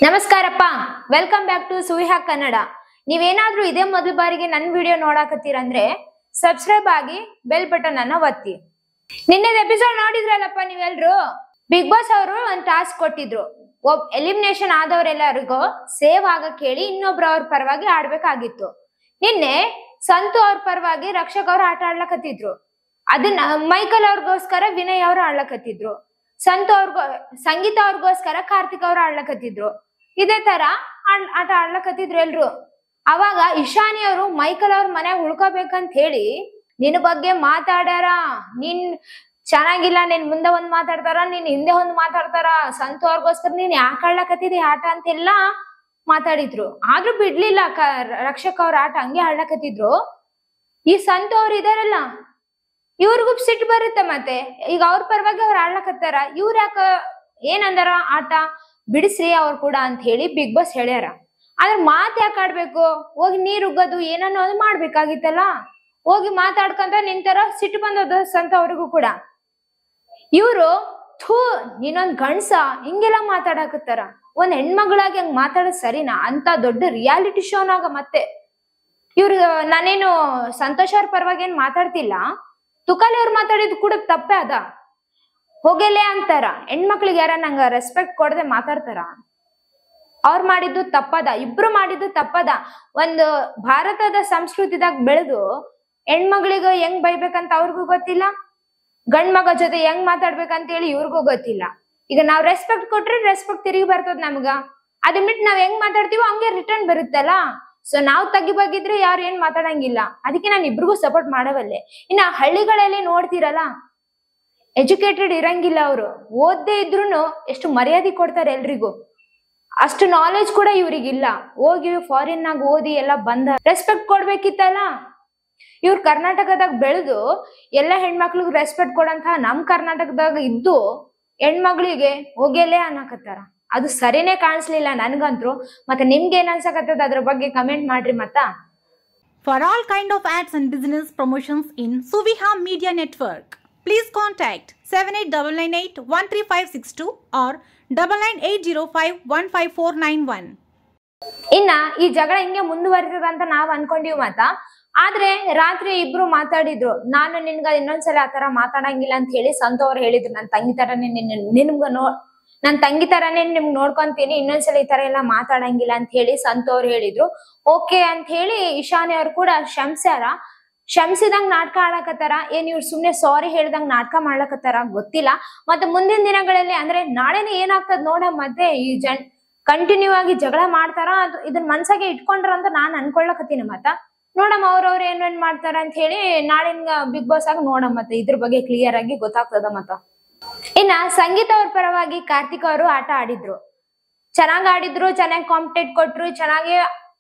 ನಮಸ್ಕಾರಪ್ಪ welcome back to Suviha Kannada ನೀವೇನಾದ್ರೂ ಇದೇ ಮೊದಲ ಬಾರಿಗೆ ನನ್ನ ವಿಡಿಯೋ ನೋಡಾಕತ್ತೀರಂದ್ರೆ ಸಬ್ಸ್ಕ್ರೈಬ್ ಆಗಿ ಬೆಲ್ ಬಟನ್ ಅನ್ನ ಒತ್ತಿ ನಿನ್ನೆದ ಎಪಿಸೋಡ್ ನೋಡಿದ್ರಲ್ಲಪ್ಪ ನೀವೆಲ್ರು ಬಿಗ್ ಬಾಸ್ ಅವರು ಒಂದ್ ಟಾಸ್ಕ್ ಕೊಟ್ಟಿದ್ರು ಒಬ್ ಎಲಿಮಿನೇಷನ್ ಆದವರೆಲ್ಲರಿಗೂ ಸೇವ್ ಆಗಕ್ ಹೇಳಿ ಇನ್ನೊಬ್ರು ಅವ್ರ ಪರವಾಗಿ ಆಡ್ಬೇಕಾಗಿತ್ತು ನಿನ್ನೆ ಸಂತು ಅವ್ರ ಪರವಾಗಿ ರಕ್ಷಕ್ ಅವ್ರು ಆಟ ಆಡ್ಲಕತ್ತಿದ್ರು ಅದನ್ನ ಮೈಕಲ್ ಅವ್ರಿಗೋಸ್ಕರ ವಿನಯ್ ಅವ್ರು ಆಡ್ಲಕತ್ತಿದ್ರು ಸಂತು ಅವ್ರಿಗೋ ಸಂಗೀತ ಅವ್ರಿಗೋಸ್ಕರ ಕಾರ್ತಿಕ್ ಅವ್ರು ಆಡ್ಲಕತ್ತಿದ್ರು ಇದೇ ತರ ಆಡ್- ಆಟ ಆಡ್ಲಕತ್ತಿದ್ರು ಎಲ್ರು ಅವಾಗ ಇಶಾನಿ ಅವರು ಮೈಕಲ್ ಅವ್ರ ಮನೆಗ್ ಉಳ್ಕೋಬೇಕಂತ ಹೇಳಿ ನಿನ್ ಬಗ್ಗೆ ಮಾತಾಡ್ಯಾರ ನೀನ್ ಚೆನ್ನಾಗಿಲ್ಲ ನೀನ್ ಮುಂದೆ ಒಂದ್ ಮಾತಾಡ್ತಾರ ನೀನ್ ಹಿಂದೆ ಒಂದ್ ಮಾತಾಡ್ತಾರ ಸಂತು ಅವ್ರಿಗೋಸ್ಕರ ನೀನ್ ಯಾಕೆ ಆಡ್ಲಕತ್ತಿದಿ ಆಟ ಅಂತೆಲ್ಲ ಮಾತಾಡಿದ್ರು ಆದ್ರೂ ಬಿಡ್ಲಿಲ್ಲ ಕ ರಕ್ಷಕ್ ಅವ್ರ ಆಟ ಹಂಗೆ ಆಡ್ಲಕತ್ತಿದ್ರು ಈ ಸಂತು ಅವ್ರು ಇದಾರಲ್ಲ ಇವ್ರಿಗೂ ಸಿಟ್ಟು ಬರುತ್ತೆ ಮತ್ತೆ ಈಗ ಅವ್ರ ಪರವಾಗಿ ಅವ್ರು ಆಡ್ಲಕತ್ತಾರ ಇವ್ರ ಯಾಕ ಏನಂದಾರ ಆಟ ಬಿಡಿಸ್ರಿ ಅವ್ರು ಕೂಡ ಅಂತ ಹೇಳಿ ಬಿಗ್ ಬಾಸ್ ಹೇಳ್ಯಾರ ಆದ್ರೆ ಮಾತ್ ಯಾಕೆ ಆಡ್ಬೇಕು ಹೋಗಿ ನೀರ್ ಉಗ್ಗೋದು ಏನನ್ನೋ ಅದು ಮಾಡ್ಬೇಕಾಗಿತ್ತಲ್ಲ ಹೋಗಿ ಮಾತಾಡ್ಕೊಂತ ನಿಂತಾರ ಸಿಟ್ಟು ಬಂದದ ಸಂತ ಅವ್ರಿಗೂ ಕೂಡ ಇವ್ರು ಥೂ ನೀನೊಂದ್ ಗಂಡ್ಸ ಹಿಂಗೆಲ್ಲ ಮಾತಾಡಕತ್ತಾರ ಒಂದ್ ಹೆಣ್ಮಗಳಾಗಿ ಹಂಗ್ ಮಾತಾಡೋದ್ ಸರಿನಾ ಅಂತ ದೊಡ್ಡ ರಿಯಾಲಿಟಿ ಶೋನಾಗ ಮತ್ತೆ ಇವ್ರು ನಾನೇನು ಸಂತೋಷ್ ಅವ್ರ ಪರವಾಗಿ ಏನ್ ಮಾತಾಡ್ತಿಲ್ಲ ತುಕಾಲಿ ಅವ್ರು ಮಾತಾಡಿದ್ ಕೂಡ ತಪ್ಪೇ ಅದ ಹೋಗೆಲೆ ಅಂತಾರ ಹೆಣ್ಮಕ್ಳಿಗೆ ಯಾರ ನಂಗ ರೆಸ್ಪೆಕ್ಟ್ ಕೊಡದೆ ಮಾತಾಡ್ತಾರ ಅವ್ರು ಮಾಡಿದ್ದು ತಪ್ಪದ ಇಬ್ರು ಮಾಡಿದ್ದು ತಪ್ಪದ ಒಂದು ಭಾರತದ ಸಂಸ್ಕೃತಿದಾಗ ಬೆಳೆದು ಹೆಣ್ಮಗಳಿಗೆ ಹೆಂಗ್ ಬೈಬೇಕಂತ ಅವ್ರಿಗೂ ಗೊತ್ತಿಲ್ಲ ಗಂಡ್ ಮಗ ಜೊತೆ ಹೆಂಗ್ ಮಾತಾಡ್ಬೇಕಂತ ಹೇಳಿ ಇವ್ರಿಗೂ ಗೊತ್ತಿಲ್ಲ ಈಗ ನಾವ್ ರೆಸ್ಪೆಕ್ಟ್ ಕೊಟ್ರೆ ರೆಸ್ಪೆಕ್ಟ್ ತಿರುಗಿ ಬರ್ತದ ನಮ್ಗ ಅದನ್ ಬಿಟ್ಟು ನಾವ್ ಹೆಂಗ್ ಮಾತಾಡ್ತೀವೋ ಹಂಗೆ ರಿಟರ್ನ್ ಬರುತ್ತಲ್ಲ ಸೊ ನಾವ್ ತಗ್ಗಿಬಾಗಿದ್ರೆ ಯಾರು ಏನ್ ಮಾತಾಡಂಗಿಲ್ಲ ಅದಕ್ಕೆ ನಾನು ಇಬ್ರಿಗೂ ಸಪೋರ್ಟ್ ಮಾಡವಲ್ಲೆ ಇನ್ನ ಹಳ್ಳಿಗಳಲ್ಲಿ ನೋಡ್ತಿರಲ್ಲ ಎಜುಕೇಟೆಡ್ ಇರಂಗಿಲ್ಲ ಅವರು ಓದ್ದೇ ಇದ್ರೂನು ಎಷ್ಟು ಮರ್ಯಾದೆ ಕೊಡ್ತಾರೆ ಎಲ್ರಿಗೂ ಅಷ್ಟು ನಾಲೆಜ್ ಕೂಡ ಇವ್ರಿಗಿಲ್ಲ ಹೋಗಿ ಫಾರಿನ್ ನಾಗ ಓದಿ ಎಲ್ಲ ಬಂದ ರೆಸ್ಪೆಕ್ಟ್ ಕೊಡ್ಬೇಕಿತ್ತಲ್ಲ ಇವ್ರು ಕರ್ನಾಟಕದಾಗ ಬೆಳೆದು ಎಲ್ಲ ಹೆಣ್ಮಕ್ಳಿಗೆ ರೆಸ್ಪೆಕ್ಟ್ ಕೊಡಂತ ನಮ್ ಕರ್ನಾಟಕದಾಗ ಇದ್ದು ಹೆಣ್ಮಗಳಿಗೆ ಹೋಗೆಲೆ ಅನ್ನಕತ್ತಾರ ಅದು ಸರಿನೇ ಕಾಣಿಸ್ಲಿಲ್ಲ ನನ್ಗಂತ್ರು ಮತ್ತೆ ನಿಮ್ಗೆ ಏನ್ ಅನ್ಸಕತ್ತದ ಅದ್ರ ಬಗ್ಗೆ ಕಮೆಂಟ್ ಮಾಡ್ರಿ ಮತ್ತ For all kind of ads and business promotions in Suviha Media Network, please contact 78998-13562 or 99805-15491. ಇನ್ನ ಈ ಜಗಳ ಹಿಂಗೆ ಮುಂದುವರಿತದ ಅಂತ ನಾವ್ ಅನ್ಕೊಂಡಿವ್ ಮತ್ತ ಆದ್ರೆ ರಾತ್ರಿ ಇಬ್ರು ಮಾತಾಡಿದ್ರು ನಾನು ನಿನ್ಗ ಇನ್ನೊಂದ್ಸಲ ಆತರ ಮಾತಾಡಂಗಿಲ್ಲ ಅಂತ ಹೇಳಿ ಸಂತು ಅವ್ರು ಹೇಳಿದ್ರು ನನ್ ತಂಗಿ ತರನೇ ನಿನ್ ನಿಮ್ಗ ನೋ ನನ್ ತಂಗಿ ತರಾನೇ ನಿಮ್ಗ್ ನೋಡ್ಕೊಂತೀನಿ ಇನ್ನೊಂದ್ಸಲ ಈ ತರ ಎಲ್ಲ ಮಾತಾಡಂಗಿಲ್ಲ ಅಂತ ಹೇಳಿ ಸಂತು ಅವ್ರು ಹೇಳಿದ್ರು ಓಕೆ ಅಂತ ಹೇಳಿ ಇಶಾನಿ ಅವ್ರು ಕೂಡ ಶಂಸ್ಯಾರ ಶಂಸಿದಂಗ್ ನಾಟಕ ಆಡಕತ್ತಾರ ಏನ್ ಇವ್ರು ಸುಮ್ನೆ ಸಾರಿ ಹೇಳ್ದಂಗ್ ನಾಟಕ ಮಾಡ್ಲಕತ್ತಾರ ಗೊತ್ತಿಲ್ಲ ಮತ್ತೆ ಮುಂದಿನ ದಿನಗಳಲ್ಲಿ ಅಂದ್ರೆ ನಾಳೆನೇ ಏನಾಗ್ತದ ನೋಡ ಮತ್ತೆ ಈ ಜನ್ ಕಂಟಿನ್ಯೂ ಆಗಿ ಜಗಳ ಮಾಡ್ತಾರ ಅದು ಇದನ್ನ ಮನ್ಸಾಗೆ ಇಟ್ಕೊಂಡ್ರ ಅಂತ ನಾನ್ ಅನ್ಕೊಳ್ಳಕತ್ತೀನಿ ಮತ್ತ ನೋಡಮ್ಮ ಅವ್ರವ್ರ ಏನೇನ್ ಮಾಡ್ತಾರ ಅಂತ ಹೇಳಿ ನಾಳಿನ ಬಿಗ್ ಬಾಸ್ ಆಗ ನೋಡಮ್ಮ ಮತ್ತೆ ಇದ್ರ ಬಗ್ಗೆ ಕ್ಲಿಯರ್ ಆಗಿ ಗೊತ್ತಾಗ್ತದ ಮತ್ತ ಇನ್ನ ಸಂಗೀತ ಅವ್ರ ಪರವಾಗಿ ಕಾರ್ತಿಕ್ ಅವರು ಆಟ ಆಡಿದ್ರು ಚೆನ್ನಾಗ್ ಆಡಿದ್ರು ಚೆನ್ನಾಗಿ ಕಾಂಪಿಟೇಟ್ ಕೊಟ್ರು ಚೆನ್ನಾಗಿ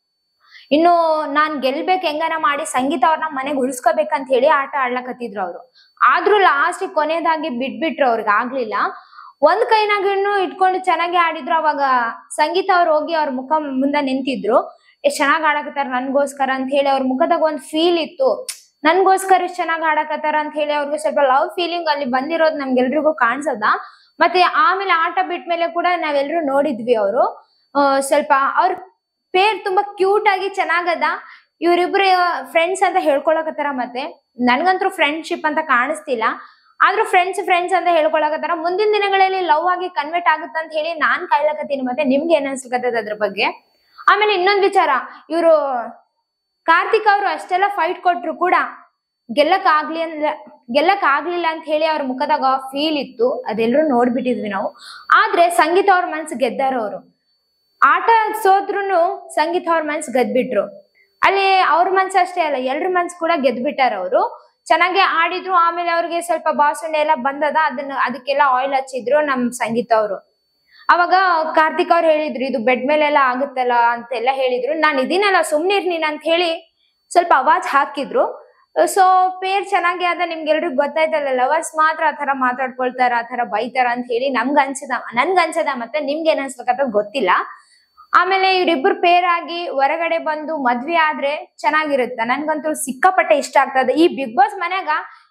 ಇನ್ನು ನಾನ್ ಗೆಲ್ಬೇಕು ಹೆಂಗನ ಮಾಡಿ ಸಂಗೀತ ಅವ್ರನ್ನ ಮನೆಗೆ ಉಳಿಸ್ಕೋಬೇಕಂತ ಹೇಳಿ ಆಟ ಆಡ್ಲಕತ್ತಿದ್ರು ಅವ್ರು ಆದ್ರೂ ಲಾಸ್ಟ್ ಕೊನೆಯದಾಗಿ ಬಿಟ್ಬಿಟ್ರು ಅವ್ರಿಗೆ ಆಗ್ಲಿಲ್ಲ ಒಂದ್ ಕೈನಾಗ ಇನ್ನು ಇಟ್ಕೊಂಡು ಚೆನ್ನಾಗಿ ಆಡಿದ್ರು ಅವಾಗ ಸಂಗೀತ ಅವ್ರು ಹೋಗಿ ಅವ್ರ ಮುಖ ಮುಂದೆ ನಿಂತಿದ್ರು ಎಷ್ಟ್ ಚೆನ್ನಾಗ್ ಆಡಕತ್ತಾರ ನನ್ಗೋಸ್ಕರ ಅಂತ ಹೇಳಿ ಅವ್ರ ಮುಖದಾಗ ಒಂದ್ ಫೀಲ್ ಇತ್ತು ನನ್ಗೋಸ್ಕರ ಎಷ್ಟ್ ಚೆನ್ನಾಗ್ ಆಡಕತ್ತಾರ ಅಂತ ಹೇಳಿ ಅವ್ರಿಗೆ ಸ್ವಲ್ಪ ಲವ್ ಫೀಲಿಂಗ್ ಅಲ್ಲಿ ಬಂದಿರೋದ್ ನಮ್ಗೆಲ್ರಿಗೂ ಕಾಣಿಸದ ಮತ್ತೆ ಆಮೇಲೆ ಆಟ ಬಿಟ್ಮೇಲೆ ಕೂಡ ನಾವೆಲ್ರೂ ನೋಡಿದ್ವಿ ಅವರು ಸ್ವಲ್ಪ ಅವ್ರ ಪೇರ್ ತುಂಬಾ ಕ್ಯೂಟ್ ಆಗಿ ಚೆನ್ನಾಗದ ಇವ್ರಿಬ್ರು ಫ್ರೆಂಡ್ಸ್ ಅಂತ ಹೇಳ್ಕೊಳಕತ್ತಾರ ಮತ್ತೆ ನನ್ಗಂತೂ ಫ್ರೆಂಡ್ಶಿಪ್ ಅಂತ ಕಾಣಿಸ್ತಿಲ್ಲ ಆದ್ರೂ ಫ್ರೆಂಡ್ಸ್ ಫ್ರೆಂಡ್ಸ್ ಅಂತ ಹೇಳ್ಕೊಳಕತ್ತಾರ ಮುಂದಿನ ದಿನಗಳಲ್ಲಿ ಲವ್ ಆಗಿ ಕನ್ವರ್ಟ್ ಆಗುತ್ತ ಅಂತ ಹೇಳಿ ನಾನ್ ಕಾಯ್ಲಕತ್ತೀನಿ ಮತ್ತೆ ನಿಮ್ಗೆ ಏನ್ ಅನ್ಸ್ಲಕತ್ತದ ಅದ್ರ ಬಗ್ಗೆ ಆಮೇಲೆ ಇನ್ನೊಂದ್ ವಿಚಾರ ಇವರು ಕಾರ್ತಿಕ್ ಅವರು ಅಷ್ಟೆಲ್ಲ ಫೈಟ್ ಕೊಟ್ರು ಕೂಡ ಗೆಲ್ಲಕ್ ಆಗ್ಲಿ ಅಂದ್ರ ಗೆಲ್ಲಕ್ ಆಗ್ಲಿಲ್ಲ ಅಂತ ಹೇಳಿ ಅವ್ರ ಮುಖದಾಗ ಫೀಲ್ ಇತ್ತು ಅದೆಲ್ಲರೂ ನೋಡ್ಬಿಟ್ಟಿದ್ವಿ ನಾವು ಆದ್ರೆ ಸಂಗೀತ ಅವ್ರ ಮನ್ಸು ಗೆದ್ದಾರ ಅವರು ಆಟ ಸೋತ್ರುನು ಸಂಗೀತ ಅವ್ರ ಮನ್ಸ್ ಗೆದ್ಬಿಟ್ರು ಅಲ್ಲಿ ಅವ್ರ ಮನ್ಸ್ ಅಷ್ಟೇ ಅಲ್ಲ ಎಲ್ರ ಮನ್ಸ್ ಕೂಡ ಗೆದ್ಬಿಟ್ಟಾರ ಅವರು ಚೆನ್ನಾಗಿ ಆಡಿದ್ರು ಆಮೇಲೆ ಅವ್ರಿಗೆ ಸ್ವಲ್ಪ ಬಾಸುಂಡೆ ಎಲ್ಲ ಬಂದದ ಅದನ್ನ ಅದಕ್ಕೆಲ್ಲ ಆಯಿಲ್ ಹಚ್ಚಿದ್ರು ನಮ್ ಸಂಗೀತ ಅವರು ಅವಾಗ ಕಾರ್ತಿಕ್ ಅವ್ರು ಹೇಳಿದ್ರು ಇದು ಬೆಡ್ ಮೇಲೆಲ್ಲ ಆಗುತ್ತಲ್ಲ ಅಂತೆಲ್ಲ ಹೇಳಿದ್ರು ನಾನು ಇದೀನಲ್ಲ ಸುಮ್ನಿರ್ ನೀನ್ ಅಂತ ಹೇಳಿ ಸ್ವಲ್ಪ ಅವಾಜ್ ಹಾಕಿದ್ರು ಸೊ ಪೇರ್ ಚೆನ್ನಾಗಿ ಅದ ನಿಮ್ಗೆಲ್ರಿಗೂ ಗೊತ್ತಾಯ್ತಲ್ಲ ಲವರ್ಸ್ ಮಾತ್ರ ಆತರ ಮಾತಾಡ್ಕೊಳ್ತಾರ ಆತರ ಬೈತಾರ ಅಂತ ಹೇಳಿ ನಮ್ಗ್ ಅನ್ಸದ ನನ್ಗ್ ಅನ್ಸದ ಮತ್ತೆ ನಿಮ್ಗೆ ಏನ್ ಅನ್ಸ್ಬೇಕಂತ ಗೊತ್ತಿಲ್ಲ ಆಮೇಲೆ ಇವ್ರಿಬ್ರು ಪೇರ್ ಆಗಿ ಹೊರಗಡೆ ಬಂದು ಮದ್ವೆ ಆದ್ರೆ ಚೆನ್ನಾಗಿರುತ್ತೆ ನನ್ಗಂತೂ ಸಿಕ್ಕಾಪಟ್ಟೆ ಇಷ್ಟ ಆಗ್ತದೆ ಈ ಬಿಗ್ ಬಾಸ್ ಮನ್ಯಾಗ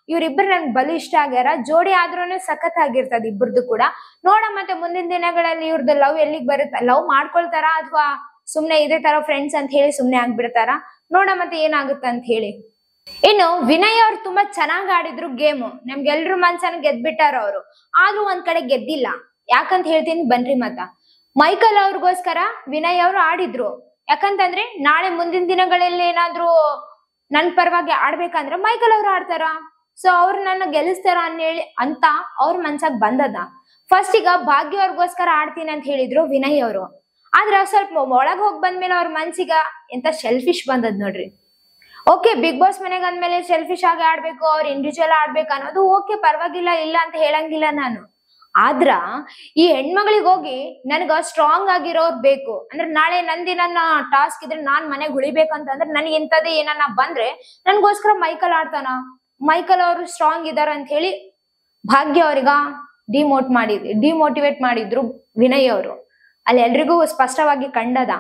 ಇವ್ರಿಬ್ರು ನನ್ಗೆ ಬಲು ಇಷ್ಟ ಆಗ್ಯಾರ ಜೋಡಿ ಆದ್ರೂನು ಸಖತ್ ಆಗಿರ್ತದ ಇಬ್ರದ್ದು ಕೂಡ ನೋಡ ಮತ್ತೆ ಮುಂದಿನ ದಿನಗಳಲ್ಲಿ ಇವ್ರದ್ದು ಲವ್ ಎಲ್ಲಿಗ್ ಬರುತ್ತೆ ಲವ್ ಮಾಡ್ಕೊಳ್ತಾರ ಅಥವಾ ಸುಮ್ನೆ ಇದೇ ತರ ಫ್ರೆಂಡ್ಸ್ ಅಂತ ಹೇಳಿ ಸುಮ್ನೆ ಆಗ್ಬಿಡ್ತಾರ ನೋಡ ಮತ್ತೆ ಏನಾಗುತ್ತೆ ಅಂತ ಹೇಳಿ ಇನ್ನು ವಿನಯ್ ಅವ್ರು ತುಂಬಾ ಚೆನ್ನಾಗ್ ಆಡಿದ್ರು ಗೇಮ್ ನಮ್ಗೆಲ್ರು ಮನ್ಸನ್ನ ಗೆದ್ಬಿಟ್ಟಾರ ಅವರು ಆದ್ರೂ ಒಂದ್ ಕಡೆ ಗೆದ್ದಿಲ್ಲ ಯಾಕಂತ ಹೇಳ್ತೀನಿ ಬನ್ರಿ ಮತ್ತ ಮೈಕಲ್ ಅವ್ರಿಗೋಸ್ಕರ ವಿನಯ್ ಅವರು ಆಡಿದ್ರು ಯಾಕಂತಂದ್ರೆ ನಾಳೆ ಮುಂದಿನ ದಿನಗಳಲ್ಲಿ ಏನಾದ್ರೂ ನನ್ ಪರವಾಗಿ ಆಡ್ಬೇಕಂದ್ರೆ ಮೈಕಲ್ ಅವ್ರು ಆಡ್ತಾರ ಸೊ ಅವ್ರು ನನ್ನ ಗೆಲ್ಲಿಸ್ತಾರ ಅನ್ನೇಳಿ ಅಂತ ಅವ್ರ ಮನ್ಸಾಗ್ ಬಂದದ ಫಸ್ಟ್ ಈಗ ಭಾಗ್ಯ ಅವ್ರಿಗೋಸ್ಕರ ಆಡ್ತೀನಿ ಅಂತ ಹೇಳಿದ್ರು ವಿನಯ್ ಅವರು ಆದ್ರ ಸ್ವಲ್ಪ ಒಳಗ್ ಹೋಗ್ ಬಂದ್ಮೇಲೆ ಅವ್ರ ಮನ್ಸಿಗ ಎಂತ ಶೆಲ್ಫಿಶ್ ಬಂದದ್ ನೋಡ್ರಿ ಓಕೆ ಬಿಗ್ ಬಾಸ್ ಮನೆಗೆ ಅಂದ್ಮೇಲೆ ಸೆಲ್ಫಿಶ್ ಆಗಿ ಆಡ್ಬೇಕು ಅವ್ರ ಇಂಡಿವಿಜುವಲ್ ಆಡ್ಬೇಕು ಅನ್ನೋದು ಓಕೆ ಪರವಾಗಿಲ್ಲ ಇಲ್ಲ ಅಂತ ಹೇಳಂಗಿಲ್ಲ ನಾನು ಆದ್ರ ಈ ಹೆಣ್ಮಗಳಿಗೆ ಹೋಗಿ ನನಗ ಸ್ಟ್ರಾಂಗ್ ಆಗಿರೋರ್ ಬೇಕು ಅಂದ್ರೆ ನಾಳೆ ನಂದಿ ನನ್ನ ಟಾಸ್ಕ್ ಇದ್ರೆ ನಾನ್ ಮನೆಗೆ ಉಳಿಬೇಕು ಅಂತಂದ್ರೆ ನನಗೆ ಇಂಥದ್ದೇ ಏನನ್ನ ಬಂದ್ರೆ ನನ್ಗೋಸ್ಕರ ಮೈಕಲ್ ಆಡ್ತಾನ ಮೈಕಲ್ ಅವರು ಸ್ಟ್ರಾಂಗ್ ಇದಾರ ಅಂತ ಹೇಳಿ ಭಾಗ್ಯ ಅವ್ರಿಗ ಡಿಮೋಟ್ ಮಾಡಿದ್ ಡಿಮೋಟಿವೇಟ್ ಮಾಡಿದ್ರು ವಿನಯ್ ಅವರು ಅಲ್ಲಿ ಎಲ್ರಿಗೂ ಸ್ಪಷ್ಟವಾಗಿ ಕಂಡದ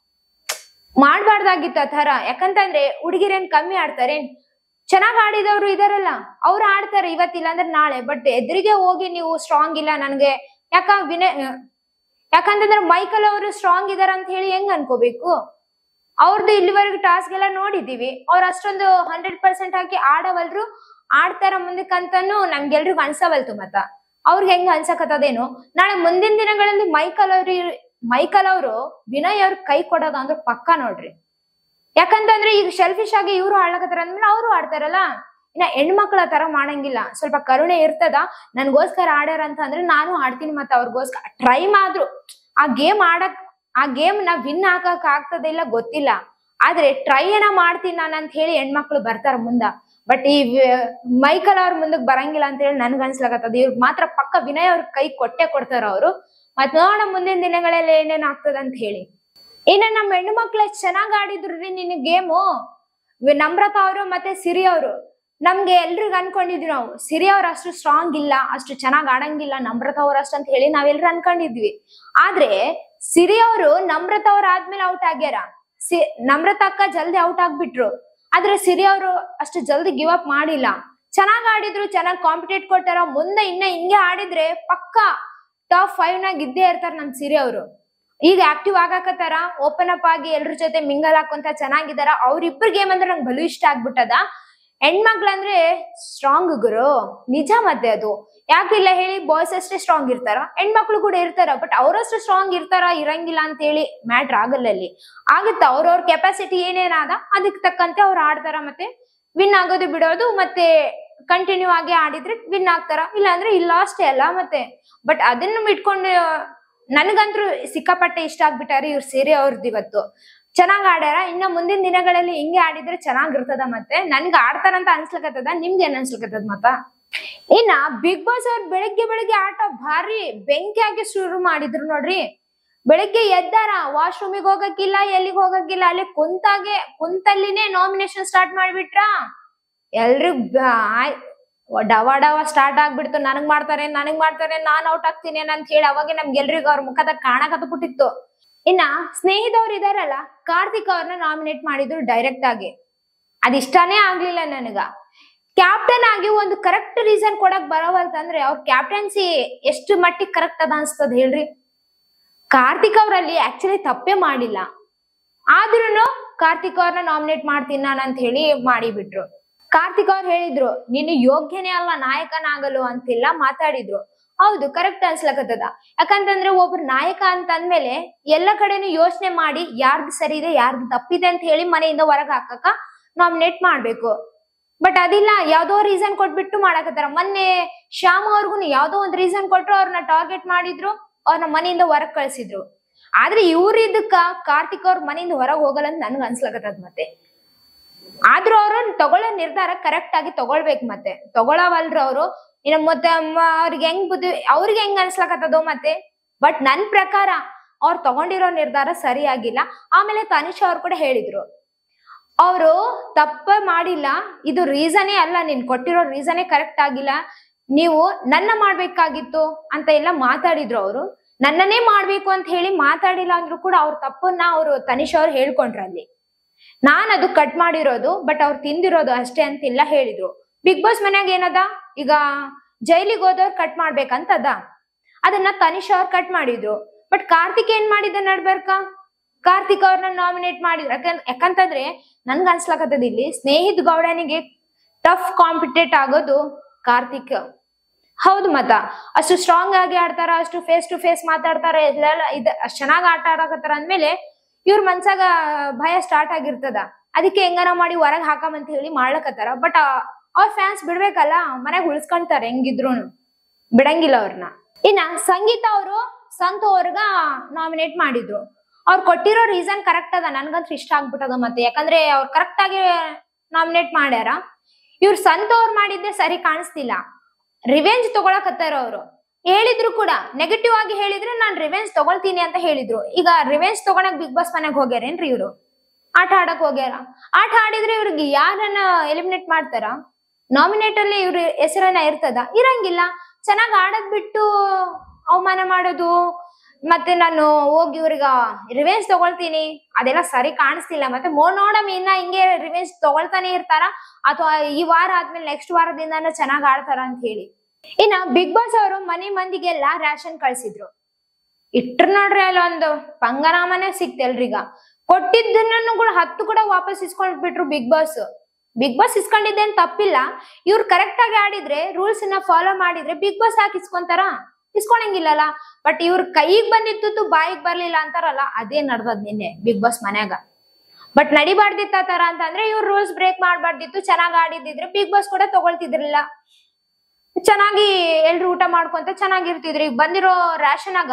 ಮಾಡ್ಬಾರ್ದಾಗಿತ್ತು ಆ ತರ ಯಾಕಂತಂದ್ರೆ ಹುಡುಗಿರೇನ್ ಕಮ್ಮಿ ಆಡ್ತಾರೆ ಚೆನ್ನಾಗ್ ಆಡಿದವ್ರು ಇದಾರಲ್ಲ ಅವ್ರು ಆಡ್ತಾರೆ ಇವತ್ತಿಲ್ಲ ಅಂದ್ರೆ ನಾಳೆ ಬಟ್ ಎದುರಿಗೆ ಹೋಗಿ ನೀವು ಸ್ಟ್ರಾಂಗ್ ಇಲ್ಲ ನನ್ಗೆ ಯಾಕ ವಿನಯ್ ಯಾಕಂತಂದ್ರೆ ಮೈಕಲ್ ಅವರು ಸ್ಟ್ರಾಂಗ್ ಇದಾರ ಅಂತ ಹೇಳಿ ಹೆಂಗ್ ಅನ್ಕೋಬೇಕು ಅವ್ರದ್ದು ಇಲ್ಲಿವರೆಗೂ ಟಾಸ್ಕ್ ಎಲ್ಲ ನೋಡಿದೀವಿ ಅವ್ರ ಅಷ್ಟೊಂದು ಹಂಡ್ರೆಡ್ ಪರ್ಸೆಂಟ್ ಹಾಕಿ ಆಡವಲ್ರು ಆಡ್ತಾರ ಮುಂದಕ್ಕಂತಾನು ನಮ್ಗೆಲ್ರಿಗೂ ಅನ್ಸವಲ್ತು ಮತ್ತ ಅವ್ರಿಗೆ ಹೆಂಗ್ ಅನ್ಸಕತ್ತದೇನು ನಾಳೆ ಮುಂದಿನ ದಿನಗಳಲ್ಲಿ ಮೈಕಲ್ ಅವ್ರು ಮೈಕಲ್ ಅವರು ವಿನಯ್ ಅವ್ರ ಕೈ ಕೊಡೋದು ಅಂದ್ರೆ ಪಕ್ಕ ನೋಡ್ರಿ ಯಾಕಂತಂದ್ರೆ ಈಗ ಶೆಲ್ಫಿಶ್ ಆಗಿ ಇವ್ರು ಆಡ್ಲಕತ್ತಾರ ಅಂದ್ಮೇಲೆ ಅವರು ಆಡ್ತಾರಲ್ಲ ಇನ್ನ ಹೆಣ್ಮಕ್ಳ ತರ ಮಾಡಂಗಿಲ್ಲ ಸ್ವಲ್ಪ ಕರುಣೆ ಇರ್ತದ ನನ್ಗೋಸ್ಕರ ಆಡ್ಯಾರ ಅಂತ ಅಂದ್ರೆ ನಾನು ಆಡ್ತೀನಿ ಮತ್ತೆ ಅವ್ರಿಗೋಸ್ಕರ ಟ್ರೈ ಮಾಡ್ರು ಆ ಗೇಮ್ ಆಡಕ್ ಆ ಗೇಮ್ ನ ವಿನ್ ಹಾಕಕ್ ಆಗ್ತದ ಇಲ್ಲ ಗೊತ್ತಿಲ್ಲ ಆದ್ರೆ ಟ್ರೈ ಏನ ಮಾಡ್ತೀನಿ ನಾನು ಅಂತ ಹೇಳಿ ಹೆಣ್ಮಕ್ಳು ಬರ್ತಾರ ಮುಂದ ಬಟ್ ಈ ವಿ- ಮೈಕಲ್ ಅವ್ರ ಮುಂದಕ್ ಬರಂಗಿಲ್ಲ ಅಂತ ಹೇಳಿ ನನ್ಗ ಅನ್ಸ್ಲಕತ್ತದ ಇವ್ರ ಮಾತ್ರ ಪಕ್ಕ ವಿನಯ್ ಅವ್ರ ಕೈ ಕೊಟ್ಟೆ ಕೊಡ್ತಾರ ಅವರು ಮತ್ ನೋಡ ಮುಂದಿನ ದಿನಗಳಲ್ಲಿ ಏನೇನ್ ಆಗ್ತದ ಅಂತ ಹೇಳಿ ಇನ್ನ ನಮ್ಮ ಹೆಣ್ಣು ಮಕ್ಳು ಎಷ್ಟ್ ಚೆನ್ನಾಗ್ ಆಡಿದ್ರು ರೀ ನಿನ್ನ ಗೇಮು ನಮ್ರತಾ ಅವರು ಮತ್ತೆ ಸಿರಿ ಅವರು ನಮ್ಗೆ ಎಲ್ರಿಗೂ ಅನ್ಕೊಂಡಿದ್ವಿ ನಾವು ಸಿರಿ ಅವ್ರ ಅಷ್ಟು ಸ್ಟ್ರಾಂಗ್ ಇಲ್ಲ ಅಷ್ಟು ಚೆನ್ನಾಗ್ ಆಡಂಗಿಲ್ಲ ನಮ್ರತಾ ಅವ್ರ ಅಷ್ಟು ಅಂತ ಹೇಳಿ ನಾವೆಲ್ರು ಅನ್ಕೊಂಡಿದ್ವಿ ಆದ್ರೆ ಸಿರಿ ಅವರು ನಮ್ರತಾ ಅವ್ರ ಆದ್ಮೇಲೆ ಔಟ್ ಆಗ್ಯಾರ ಸಿ ನಮ್ರತಾ ಅಕ್ಕ ಜಲ್ದಿ ಔಟ್ ಆಗ್ಬಿಟ್ರು ಆದ್ರೆ ಸಿರಿ ಅವರು ಅಷ್ಟು ಜಲ್ದಿ ಗಿವ್ ಅಪ್ ಮಾಡಿಲ್ಲ ಚೆನ್ನಾಗ್ ಆಡಿದ್ರು ಚೆನ್ನಾಗ್ ಕಾಂಪಿಟೇಟ್ ಕೊಟ್ಟಾರ ಮುಂದೆ ಇನ್ನ ಹಿಂಗೆ ಆಡಿದ್ರೆ ಪಕ್ಕ ಟಾಪ್ ಫೈವ್ ನಾಗ ಇದ್ದೇ ಇರ್ತಾರ ನಮ್ ಸಿರಿ ಅವರು ಈಗ ಆಕ್ಟಿವ್ ಆಗಾಕತ್ತಾರ ಓಪನ್ ಅಪ್ ಆಗಿ ಎಲ್ರ ಜೊತೆ ಮಿಂಗಲ್ ಹಾಕೊಂತ ಚೆನ್ನಾಗಿದಾರ ಅವ್ರಿಬ್ರ ಗೇಮ್ ಅಂದ್ರೆ ನಂಗೆ ಬಲು ಇಷ್ಟ ಆಗ್ಬಿಟ್ಟದ ಹೆಣ್ಮಕ್ಳಂದ್ರೆ ಸ್ಟ್ರಾಂಗ್ ಗುರು ನಿಜ ಮತ್ತೆ ಅದು ಯಾಕಿಲ್ಲ ಹೇಳಿ ಬಾಯ್ಸ್ ಅಷ್ಟೇ ಸ್ಟ್ರಾಂಗ್ ಇರ್ತಾರ ಹೆಣ್ಮಕ್ಳು ಕೂಡ ಇರ್ತಾರ ಬಟ್ ಅವರಷ್ಟು ಸ್ಟ್ರಾಂಗ್ ಇರ್ತಾರ ಇರಂಗಿಲ್ಲ ಅಂತ ಹೇಳಿ ಮ್ಯಾಟ್ರ್ ಆಗಲ್ಲ ಅಲ್ಲಿ ಆಗುತ್ತ ಅವ್ರವ್ರ ಕೆಪಾಸಿಟಿ ಏನೇನಾದ ಅದಕ್ಕೆ ತಕ್ಕಂತೆ ಅವ್ರು ಆಡ್ತಾರ ಮತ್ತೆ ವಿನ್ ಆಗೋದು ಬಿಡೋದು ಮತ್ತೆ ಕಂಟಿನ್ಯೂ ಆಗಿ ಆಡಿದ್ರೆ ವಿನ್ ಆಗ್ತಾರ ಇಲ್ಲ ಅಂದ್ರೆ ಇಲ್ಲ ಅಷ್ಟೇ ಅಲ್ಲ ಮತ್ತೆ ಬಟ್ ಅದನ್ನು ಇಟ್ಕೊಂಡು ನನಗಂತೂ ಸಿಕ್ಕಾಪಟ್ಟೆ ಇಷ್ಟ ಆಗ್ಬಿಟ್ಟಾರೆ ಇವ್ರು ಸೇರಿ ಅವ್ರದ್ದು ಇವತ್ತು ಚೆನ್ನಾಗ್ ಆಡ್ಯಾರ ಇನ್ನ ಮುಂದಿನ ದಿನಗಳಲ್ಲಿ ಹಿಂಗೆ ಆಡಿದ್ರೆ ಚೆನ್ನಾಗಿರ್ತದ ಮತ್ತೆ ನನ್ಗೆ ಆಡ್ತಾರಂತ ಅನ್ಸ್ಲಕತ್ತದ ನಿಮ್ಗೆ ಏನ್ ಅನ್ಸ್ಲಕತ್ತದ ಮತ್ತ ಇನ್ನ ಬಿಗ್ ಬಾಸ್ ಅವ್ರ ಬೆಳಗ್ಗೆ ಬೆಳಗ್ಗೆ ಆಟ ಭಾರಿ ಬೆಂಕಿಯಾಗಿ ಶುರು ಮಾಡಿದ್ರು ನೋಡ್ರಿ ಬೆಳಗ್ಗೆ ಎದ್ದಾರ ವಾಶ್ರೂಮಿಗೆ ಹೋಗಕ್ಕಿಲ್ಲ ಎಲ್ಲಿಗೆ ಹೋಗಕ್ಕಿಲ್ಲ ಅಲ್ಲಿ ಕುಂತಾಗೆ ಕುಂತಲ್ಲಿನೇ ನಾಮಿನೇಷನ್ ಸ್ಟಾರ್ಟ್ ಮಾಡ್ಬಿಟ್ರ ಎಲ್ರು ಡವ ಡವ ಸ್ಟಾರ್ಟ್ ಆಗ್ಬಿಡ್ತು ನನಗ್ ಮಾಡ್ತಾರೆ ನನಗ್ ಮಾಡ್ತಾರೆ ನಾನ್ ಔಟ್ ಆಗ್ತೀನಿ ಅಂತ ಹೇಳಿ ಅವಾಗ ನಮ್ಗೆಲ್ರಿಗೂ ಅವ್ರ ಮುಖದಾಗ ಕಾಣಕತ್ತ ಬಿಟ್ಟಿತ್ತು ಇನ್ನ ಸ್ನೇಹಿತವ್ರು ಇದಾರಲ್ಲ ಕಾರ್ತಿಕ್ ಅವ್ರನ್ನ ನಾಮಿನೇಟ್ ಮಾಡಿದ್ರು ಡೈರೆಕ್ಟ್ ಆಗಿ ಅದಿಷ್ಟಾನೇ ಆಗ್ಲಿಲ್ಲ ನನಗ ಕ್ಯಾಪ್ಟನ್ ಆಗಿ ಒಂದು ಕರೆಕ್ಟ್ ರೀಸನ್ ಕೊಡಕ್ ಬರೋವಲ್ತಂದ್ರೆ ಅವ್ರ ಕ್ಯಾಪ್ಟನ್ಸಿ ಎಷ್ಟು ಮಟ್ಟಿಗೆ ಕರೆಕ್ಟ್ ಅದ ಅನ್ಸ್ತದ ಹೇಳ್ರಿ ಕಾರ್ತಿಕ್ ಅವರಲ್ಲಿ ಆಕ್ಚುಲಿ ತಪ್ಪೇ ಮಾಡಿಲ್ಲ ಆದ್ರೂನು ಕಾರ್ತಿಕ್ ಅವ್ರನ್ನ ನಾಮಿನೇಟ್ ಮಾಡ್ತೀನಿ ನಾನು ಅಂತ ಹೇಳಿ ಮಾಡಿಬಿಟ್ರು ಕಾರ್ತಿಕ್ ಅವ್ರು ಹೇಳಿದ್ರು ನೀನು ಯೋಗ್ಯನೇ ಅಲ್ಲ ನಾಯಕನಾಗಲು ಅಂತೆಲ್ಲ ಮಾತಾಡಿದ್ರು ಹೌದು ಕರೆಕ್ಟ್ ಅನ್ಸ್ಲಕತ್ತದ ಯಾಕಂತಂದ್ರೆ ಒಬ್ರು ನಾಯಕ ಅಂತ ಅಂದ್ಮೇಲೆ ಎಲ್ಲ ಕಡೆನೂ ಯೋಚನೆ ಮಾಡಿ ಯಾರ್ದು ಸರಿ ಇದೆ ಯಾರ್ದು ತಪ್ಪಿದೆ ಅಂತ ಹೇಳಿ ಮನೆಯಿಂದ ಹೊರಗೆ ಹಾಕಕ ನಾಮಿನೇಟ್ ಮಾಡ್ಬೇಕು ಬಟ್ ಅದಿಲ್ಲ ಯಾವ್ದೋ ರೀಸನ್ ಕೊಟ್ಬಿಟ್ಟು ಮಾಡಕತ್ತಾರ ಮೊನ್ನೆ ಶ್ಯಾಮ್ ಅವ್ರಿಗೂ ಯಾವ್ದೋ ಒಂದ್ ರೀಸನ್ ಕೊಟ್ರು ಅವ್ರನ್ನ ಟಾರ್ಗೆಟ್ ಮಾಡಿದ್ರು ಅವ್ರನ್ನ ಮನೆಯಿಂದ ಹೊರಗ್ ಕಳ್ಸಿದ್ರು ಆದ್ರೆ ಇವ್ರ ಇದಕ್ಕ ಕಾರ್ತಿಕ್ ಅವ್ರ ಮನೆಯಿಂದ ಹೊರಗ್ ಹೋಗಲ್ಲ ಅಂತ ನನ್ಗ ಅನ್ಸ್ಲಕತ್ತದ ಮತ್ತೆ ಆದ್ರೂ ಅವ್ರು ತಗೊಳ್ಳೋ ನಿರ್ಧಾರ ಕರೆಕ್ಟ್ ಆಗಿ ತಗೊಳ್ಬೇಕು ಮತ್ತೆ ತಗೊಳವಲ್ರು ಅವರು ಇನ್ನ ಮತ್ತೆ ಮ- ಅವ್ರಿಗೆ ಹೆಂಗ್ ಬುದ್ಧಿ ಅವ್ರಿಗೆ ಹೆಂಗ್ ಅನ್ಸ್ಲಕತ್ತದೋ ಮತ್ತೆ ಬಟ್ ನನ್ ಪ್ರಕಾರ ಅವ್ರು ತಗೊಂಡಿರೋ ನಿರ್ಧಾರ ಸರಿಯಾಗಿಲ್ಲ ಆಮೇಲೆ ತನಿಷಾ ಅವ್ರು ಕೂಡ ಹೇಳಿದ್ರು ಅವರು ತಪ್ಪ ಮಾಡಿಲ್ಲ ಇದು ರೀಸನೇ ಅಲ್ಲ ನೀನ್ ಕೊಟ್ಟಿರೋ ರೀಸನೇ ಕರೆಕ್ಟ್ ಆಗಿಲ್ಲ ನೀವು ನನ್ನ ಮಾಡ್ಬೇಕಾಗಿತ್ತು ಅಂತ ಎಲ್ಲ ಮಾತಾಡಿದ್ರು ಅವರು ನನ್ನನ್ನೇ ಮಾಡ್ಬೇಕು ಅಂತ ಹೇಳಿ ಮಾತಾಡಿಲ್ಲ ಅಂದ್ರೂ ಕೂಡ ಅವ್ರ ತಪ್ಪನ್ನ ಅವರು ತನಿಷ್ ಅವ್ರು ಹೇಳ್ಕೊಂಡ್ರು ಅಲ್ಲಿ ನಾನ್ ಅದು ಕಟ್ ಮಾಡಿರೋದು ಬಟ್ ಅವ್ರು ತಿಂದಿರೋದು ಅಷ್ಟೇ ಅಂತೆಲ್ಲ ಹೇಳಿದ್ರು ಬಿಗ್ ಬಾಸ್ ಮನ್ಯಾಗ ಏನದ ಈಗ ಜೈಲಿಗೆ ಹೋದವ್ರು ಕಟ್ ಮಾಡ್ಬೇಕಂತದ ಅದನ್ನ ತನಿಷ್ ಅವ್ರು ಕಟ್ ಮಾಡಿದ್ರು ಬಟ್ ಕಾರ್ತಿಕ್ ಏನ್ ಮಾಡಿದ ನಡ್ಬರ್ಕ ಕಾರ್ತಿಕ್ ಅವ್ರನ್ನ ನಾಮಿನೇಟ್ ಮಾಡಿದ್ರು ಯಾಕಂದ್ ಯಾಕಂತಂದ್ರೆ ನನ್ಗ ಅನ್ಸ್ಲಕತ್ತದ ಇಲ್ಲಿ ಸ್ನೇಹಿತ್ ಗೌಡನಿಗೆ ಟಫ್ ಕಾಂಪಿಟೇಟ್ ಆಗೋದು ಕಾರ್ತಿಕ್ ಹೌದು ಮತ್ತ ಅಷ್ಟು ಸ್ಟ್ರಾಂಗ್ ಆಗಿ ಆಡ್ತಾರ ಅಷ್ಟು ಫೇಸ್ ಟು ಫೇಸ್ ಮಾತಾಡ್ತಾರ ಎಲ್ಲ ಇದ ಅಷ್ಟ್ ಚೆನ್ನಾಗ್ ಆಟ ಆಡಕತ್ತಾರ ಅಂದ್ಮೇಲೆ ಇವ್ರ ಮನ್ಸಾಗ ಭಯ ಸ್ಟಾರ್ಟ್ ಆಗಿರ್ತದ ಅದಕ್ಕೆ ಹೆಂಗನ ಮಾಡಿ ಹೊರಗ್ ಹಾಕಮಂತ ಹೇಳಿ ಮಾಡ್ಲಕತ್ತಾರ ಬಟ್ ಅವ್ರ ಫ್ಯಾನ್ಸ್ ಬಿಡ್ಬೇಕಲ್ಲ ಮನೆಗ್ ಉಳಿಸ್ಕೊಂತಾರೆ ಹೆಂಗಿದ್ರೂನು ಬಿಡಂಗಿಲ್ಲ ಅವ್ರನ್ನ ಇನ್ನ ಸಂಗೀತ ಅವರು ಸಂತು ಅವ್ರಗ ನಾಮಿನೇಟ್ ಮಾಡಿದ್ರು ಅವ್ರು ಕೊಟ್ಟಿರೋ ರೀಸನ್ ಕರೆಕ್ಟ್ ಅದ ನನ್ಗಂತೂ ಇಷ್ಟ ಆಗ್ಬಿಟ್ಟದ ಮತ್ತೆ ಯಾಕಂದ್ರೆ ಅವ್ರು ಕರೆಕ್ಟ್ ಆಗಿ ನಾಮಿನೇಟ್ ಮಾಡ್ಯಾರ ಇವ್ರು ಸಂತು ಅವ್ರು ಮಾಡಿದ್ದೆ ಸರಿ ಕಾಣಿಸ್ತಿಲ್ಲ ರಿವೆಂಜ್ ತಗೊಳಕತ್ತಾರ ಅವರು ಹೇಳಿದ್ರು ಕೂಡ ನೆಗೆಟಿವ್ ಆಗಿ ಹೇಳಿದ್ರೆ ನಾನ್ ರಿವೆಂಜ್ ತಗೊಳ್ತೀನಿ ಅಂತ ಹೇಳಿದ್ರು ಈಗ ರಿವೆಂಜ್ ತಗೊಳಕ್ ಬಿಗ್ ಬಾಸ್ ಮನೆಗ್ ಹೋಗ್ಯಾರೇನ್ರಿ ಇವ್ರು ಆಟ ಆಡಕ್ ಹೋಗ್ಯಾರ ಆಟ ಆಡಿದ್ರೆ ಇವ್ರಿಗೆ ಯಾರನ್ನ ಎಲಿಮಿನೇಟ್ ಮಾಡ್ತಾರ ನಾಮಿನೇಟ್ ಅಲ್ಲಿ ಇವ್ರ ಹೆಸರನ್ನ ಇರ್ತದ ಇರಂಗಿಲ್ಲ ಚೆನ್ನಾಗ್ ಆಡದ್ ಬಿಟ್ಟು ಅವಮಾನ ಮಾಡೋದು ಮತ್ತೆ ನಾನು ಹೋಗಿ ಇವ್ರಿಗ ರಿವೆಂಜ್ ತಗೊಳ್ತೀನಿ ಅದೆಲ್ಲ ಸರಿ ಕಾಣಿಸ್ತಿಲ್ಲ ಮತ್ತೆ ಮೋ ನೋಡಮ್ ಇನ್ನ ಹಿಂಗೆ ರಿವೆಂಜ್ ತಗೊಳ್ತಾನೆ ಇರ್ತಾರ ಅಥವಾ ಈ ವಾರ ಆದ್ಮೇಲೆ ನೆಕ್ಸ್ಟ್ ವಾರದಿಂದಾನು ಚೆನ್ನಾಗ್ ಆಡ್ತಾರ ಅಂತ ಹೇಳಿ ಇನ್ನ ಬಿಗ್ ಬಾಸ್ ಅವರು ಮನೆ ಮಂದಿಗೆಲ್ಲ ರೇಷನ್ ಕಳ್ಸಿದ್ರು ಇಟ್ರ ನೋಡ್ರಿ ಅಲ್ಲ ಒಂದು ಪಂಗನಾಮನೆ ಸಿಕ್ತ ಎಲ್ರಿಗ ಕೊಟ್ಟಿದ್ದನ್ನು ಕೂಡ ಹತ್ತು ಕೂಡ ವಾಪಸ್ ಇಸ್ಕೊಂಡ್ ಬಿಟ್ರು ಬಿಗ್ ಬಾಸ್ ಬಿಗ್ ಬಾಸ್ ಇಸ್ಕೊಂಡಿದ್ದೇನ್ ತಪ್ಪಿಲ್ಲ ಇವ್ರು ಕರೆಕ್ಟ್ ಆಗಿ ಆಡಿದ್ರೆ ರೂಲ್ಸ್ ನ ಫಾಲೋ ಮಾಡಿದ್ರೆ ಬಿಗ್ ಬಾಸ್ ಯಾಕೆ ಇಸ್ಕೊಂತಾರ ಇಸ್ಕೊಳಂಗಿಲ್ಲಲ್ಲ ಬಟ್ ಇವ್ರ ಕೈಗ್ ಬಂದಿತ್ತು ಬಾಯಿಗ್ ಬರ್ಲಿಲ್ಲ ಅಂತಾರಲ್ಲ ಅದೇ ನಡ್ದದ್ ನಿನ್ನೆ ಬಿಗ್ ಬಾಸ್ ಮನ್ಯಾಗ ಬಟ್ ನಡಿಬಾರ್ದಿತ್ತ ತರ ಅಂತಂದ್ರೆ ಇವ್ರ ರೂಲ್ಸ್ ಬ್ರೇಕ್ ಮಾಡ್ಬಾರ್ದಿತ್ತು ಚೆನ್ನಾಗ್ ಆಡಿದಿದ್ರೆ ಬಿಗ್ ಬಾಸ್ ಕೂಡ ತಗೊಳ್ತಿದ್ರಿಲ್ಲ ಚೆನ್ನಾಗಿ ಎಲ್ರು ಊಟ ಮಾಡ್ಕೊಂತ ಚೆನ್ನಾಗಿರ್ತಿದ್ರು ಈಗ ಬಂದಿರೋ ರೇಷನಾಗ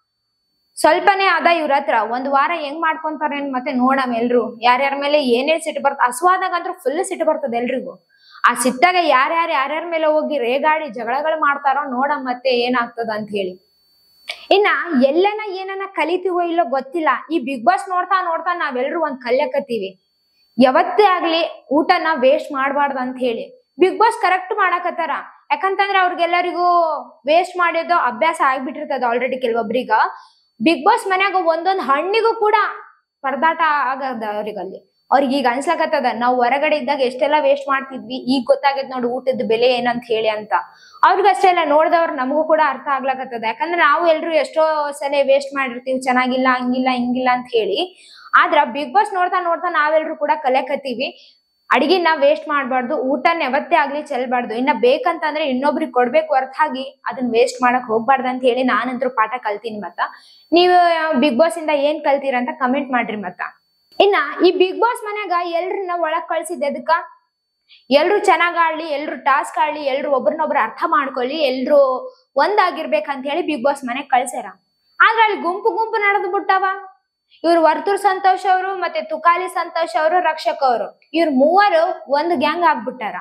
ಸ್ವಲ್ಪನೇ ಅದ ಇವ್ರ ಹತ್ರ ಒಂದ್ ವಾರ ಹೆಂಗ್ ಮಾಡ್ಕೊಂತಾರ ಮತ್ತೆ ನೋಡಮ್ ಎಲ್ರು ಯಾರ್ಯಾರ ಮೇಲೆ ಏನೇನ್ ಸಿಟ್ಟು ಬರ್ತ ಹಸುವಾದಾಗ ಅಂದ್ರೂ ಫುಲ್ ಸಿಟ್ಟು ಬರ್ತದ ಎಲ್ರಿಗೂ ಆ ಸಿಟ್ಟಾಗ ಯಾರ್ಯಾರ ಯಾರ್ಯಾರ ಮೇಲೆ ಹೋಗಿ ರೇಗಾಡಿ ಜಗಳಗಳು ಮಾಡ್ತಾರೋ ನೋಡಮ್ ಮತ್ತೆ ಏನಾಗ್ತದ ಅಂತ ಹೇಳಿ ಇನ್ನ ಎಲ್ಲನ ಏನನ ಕಲಿತೀವೋ ಇಲ್ಲೋ ಗೊತ್ತಿಲ್ಲ ಈ ಬಿಗ್ ಬಾಸ್ ನೋಡ್ತಾ ನೋಡ್ತಾ ನಾವೆಲ್ರು ಒಂದ್ ಕಲ್ಯಕತ್ತೀವಿ ಯಾವತ್ತೇ ಆಗ್ಲಿ ಊಟನ ವೇಸ್ಟ್ ಮಾಡಬಾರ್ದು ಅಂತ ಹೇಳಿ ಬಿಗ್ ಬಾಸ್ ಕರೆಕ್ಟ್ ಮಾಡಾಕತ್ತಾರ ಯಾಕಂತಂದ್ರೆ ಅವ್ರಿಗೆಲ್ಲರಿಗೂ ವೇಸ್ಟ್ ಮಾಡೋದು ಅಭ್ಯಾಸ ಆಗ್ಬಿಟ್ಟಿರ್ತದ ಆಲ್ರೆಡಿ ಕೆಲವೊಬ್ರಿಗ ಬಿಗ್ ಬಾಸ್ ಮನ್ಯಾಗ ಒಂದೊಂದ್ ಹಣ್ಣಿಗೂ ಕೂಡ ಪರದಾಟ ಆಗದ ಅವ್ರಿಗಲ್ಲಿ ಅವ್ರಿಗೆ ಈಗ ಅನ್ಸ್ಲಕತ್ತದ ನಾವು ಹೊರಗಡೆ ಇದ್ದಾಗ ಎಷ್ಟೆಲ್ಲ ವೇಸ್ಟ್ ಮಾಡ್ತಿದ್ವಿ ಈಗ ಗೊತ್ತಾಗೈತ್ ನೋಡಿ ಊಟದ ಬೆಲೆ ಏನಂತ ಹೇಳಿ ಅಂತ ಅವ್ರಿಗೆ ಅಷ್ಟೇ ಅಲ್ಲ ನೋಡ್ದವ್ರು ನಮಗೂ ಕೂಡ ಅರ್ಥ ಆಗ್ಲಕತ್ತದ ಯಾಕಂದ್ರೆ ನಾವು ಎಲ್ರು ಎಷ್ಟೋ ಸಲ ವೇಸ್ಟ್ ಮಾಡಿರ್ತೀವಿ ಚೆನ್ನಾಗಿಲ್ಲ ಹಂಗಿಲ್ಲ ಹಿಂಗಿಲ್ಲ ಅಂತ ಹೇಳಿ ಆದ್ರ ಬಿಗ್ ಬಾಸ್ ನೋಡ್ತಾ ನೋಡ್ತಾ ನಾವೆಲ್ರು ಕೂಡ ಕಲಿಯಕತ್ತೀವಿ ಅಡಿಗೆನ ವೇಸ್ಟ್ ಮಾಡ್ಬಾರ್ದು ಊಟನ ಯಾವತ್ತೇ ಆಗ್ಲಿ ಚೆಲ್ಬಾರ್ದು ಇನ್ನ ಬೇಕಂತಂದ್ರೆ ಇನ್ನೊಬ್ರಿಗೆ ಕೊಡ್ಬೇಕು ಹೊರತಾಗಿ ಅದನ್ನ ವೇಸ್ಟ್ ಮಾಡಕ್ ಹೋಗ್ಬಾರ್ದು ಅಂತ ಹೇಳಿ ನಾನಂತೂ ಪಾಠ ಕಲ್ತೀನಿ ಮತ್ತ ನೀವು ಬಿಗ್ ಬಾಸ್ ಇಂದ ಏನ್ ಕಲ್ತೀರ ಅಂತ ಕಮೆಂಟ್ ಮಾಡ್ರಿ ಮತ್ತ ಇನ್ನ ಈ ಬಿಗ್ ಬಾಸ್ ಮನ್ಯಾಗ ಎಲ್ರನ್ನ ಒಳಗ್ ಕಳ್ಸಿದ್ದೆ ಅದಕ್ಕ ಎಲ್ರು ಚೆನ್ನಾಗ್ ಆಡ್ಲಿ ಎಲ್ರು ಟಾಸ್ಕ್ ಆಡ್ಲಿ ಎಲ್ರು ಒಬ್ರನ್ನೊಬ್ರು ಅರ್ಥ ಮಾಡ್ಕೊಳ್ಳಿ ಎಲ್ರು ಒಂದಾಗಿರ್ಬೇಕಂತ ಹೇಳಿ ಬಿಗ್ ಬಾಸ್ ಮನೆಗ್ ಕಳ್ಸ್ಯಾರ ಆದ್ರ ಅಲ್ಲಿ ಗುಂಪು ಗುಂಪು ನಡೆದು ಬಿಟ್ಟವ ಇವ್ರು ವರ್ತೂರ್ ಸಂತೋಷ್ ಅವರು ಮತ್ತೆ ತುಕಾಲಿ ಸಂತೋಷ್ ಅವರು ರಕ್ಷಕ್ ಅವರು ಇವ್ರ ಮೂವರು ಒಂದ್ ಗ್ಯಾಂಗ್ ಆಗ್ಬಿಟ್ಟಾರ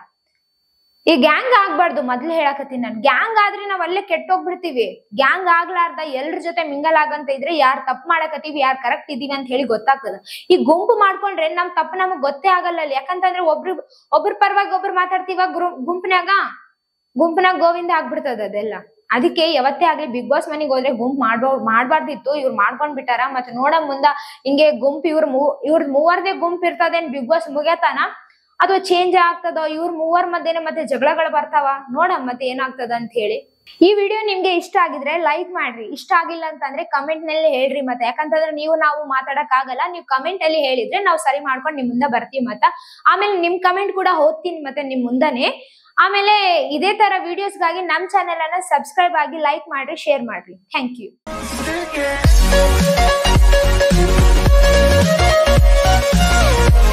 ಈ ಗ್ಯಾಂಗ್ ಆಗ್ಬಾರ್ದು ಮೊದ್ಲು ಹೇಳಕತ್ತೀನಿ ನಾನು ಗ್ಯಾಂಗ್ ಆದ್ರೆ ನಾವ್ ಅಲ್ಲೇ ಕೆಟ್ಟೋಗ್ಬಿಡ್ತೀವಿ ಗ್ಯಾಂಗ್ ಆಗ್ಲಾರ್ದ ಎಲ್ರ ಜೊತೆ ಮಿಂಗಲ್ ಆಗಂತ ಇದ್ರೆ ಯಾರ್ ತಪ್ಪು ಮಾಡಕತ್ತೀವಿ ಯಾರ್ ಕರೆಕ್ಟ್ ಇದೀವಿ ಅಂತ ಹೇಳಿ ಗೊತ್ತಾಗ್ತದ ಈ ಗುಂಪು ಮಾಡ್ಕೊಂಡ್ರೆ ನಮ್ ತಪ್ಪು ನಮಗ್ ಗೊತ್ತೇ ಆಗಲ್ಲ ಅಲ್ಲಿ ಯಾಕಂತಂದ್ರೆ ಒಬ್ರು ಒಬ್ರ ಪರವಾಗಿ ಒಬ್ರು ಮಾತಾಡ್ತೀವ ಗುಂಪ್ನ್ಯಾಗ ಗುಂಪನಾಗ ಗೋವಿಂದ ಆಗ್ಬಿಡ್ತದ ಅದೆಲ್ಲ ಅದಕ್ಕೆ ಯಾವತ್ತೇ ಆಗ್ಲಿ ಬಿಗ್ ಬಾಸ್ ಮನೆಗೆ ಹೋದ್ರೆ ಗುಂಪ್ ಮಾಡ್ಬೋ ಮಾಡ್ಬಾರ್ದಿತ್ತು ಇವ್ರು ಮಾಡ್ಕೊಂಡ್ ಬಿಟ್ಟಾರ ಮತ್ತೆ ನೋಡ ಮುಂದ ಹಿಂಗೆ ಗುಂಪ್ ಇವ್ರ ಮೂ ಇವ್ರ ಮೂವರ್ದೇ ಗುಂಪ್ ಇರ್ತದೇನ್ ಬಿಗ್ ಬಾಸ್ ಮುಗ್ಯತಾನ ಅಥವಾ ಚೇಂಜ್ ಆಗ್ತದೋ ಇವ್ರ ಮೂವರ್ ಮಧ್ಯೆನೆ ಮತ್ತೆ ಜಗಳಗಳು ಬರ್ತಾವ ನೋಡ ಮತ್ತೆ ಏನಾಗ್ತದ ಅಂತ ಹೇಳಿ ಈ ವಿಡಿಯೋ ನಿಮ್ಗೆ ಇಷ್ಟ ಆಗಿದ್ರೆ ಲೈಕ್ ಮಾಡ್ರಿ ಇಷ್ಟ ಆಗಿಲ್ಲ ಅಂತಂದ್ರೆ ಕಮೆಂಟ್ ನಲ್ಲಿ ಹೇಳ್ರಿ ಮತ್ತೆ ಯಾಕಂತಂದ್ರೆ ನೀವು ನಾವು ಮಾತಾಡಕ್ ಆಗಲ್ಲ ನೀವು ಕಮೆಂಟ್ ಅಲ್ಲಿ ಹೇಳಿದ್ರೆ ನಾವು ಸರಿ ಮಾಡ್ಕೊಂಡು ನಿಮ್ ಮುಂದೆ ಬರ್ತೀವಿ ಮತ್ತ ಆಮೇಲೆ ನಿಮ್ ಕಮೆಂಟ್ ಕೂಡ ಓದ್ತೀನಿ ಮತ್ತೆ ನಿಮ್ ಮುಂದನೆ ಆಮೇಲೆ ಇದೇ ತರ ವಿಡಿಯೋಸ್ಗಾಗಿ ನಮ್ ಚಾನೆಲ್ ಅನ್ನ ಸಬ್ಸ್ಕ್ರೈಬ್ ಆಗಿ ಲೈಕ್ ಮಾಡ್ರಿ ಶೇರ್ ಮಾಡ್ರಿ ಥ್ಯಾಂಕ್ ಯು